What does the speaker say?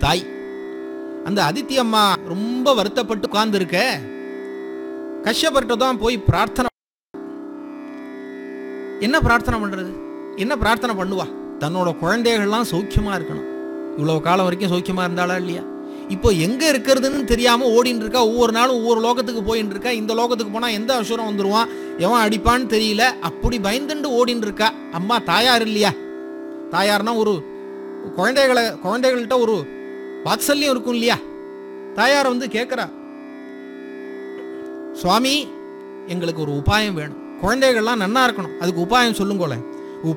தாய் அந்த அதித்தி அம்மா ரொம்ப வருத்தப்பட்டு உட்கார்ந்துருக்க கஷ்யப்பர்கிட்ட தான் போய் பிரார்த்தனை என்ன பிரார்த்தனை பண்றது என்ன பிரார்த்தனை பண்ணுவா தன்னோட குழந்தைகள்லாம் சௌக்கியமா இருக்கணும் இவ்வளவு காலம் வரைக்கும் சௌக்கியமா இருந்தாளா இல்லையா இப்போ எங்க இருக்கிறதுன்னு தெரியாம ஓடின்னு இருக்கா ஒவ்வொரு நாளும் ஒவ்வொரு லோகத்துக்கு போயின்னு இருக்கா இந்த லோகத்துக்கு போனா எந்த அசுரம் வந்துருவான் எவன் அடிப்பான்னு தெரியல அப்படி பயந்துண்டு ஓடின்னு இருக்கா அம்மா தாயார் இல்லையா தாயார்னா ஒரு குழந்தைகளை குழந்தைகள்கிட்ட ஒரு வாத்சல்யம் இருக்கும் இல்லையா தாயார் வந்து கேட்குறா சுவாமி எங்களுக்கு ஒரு உபாயம் வேணும் குழந்தைகள்லாம் நன்னா இருக்கணும் அதுக்கு உபாயம் சொல்லுங்களேன்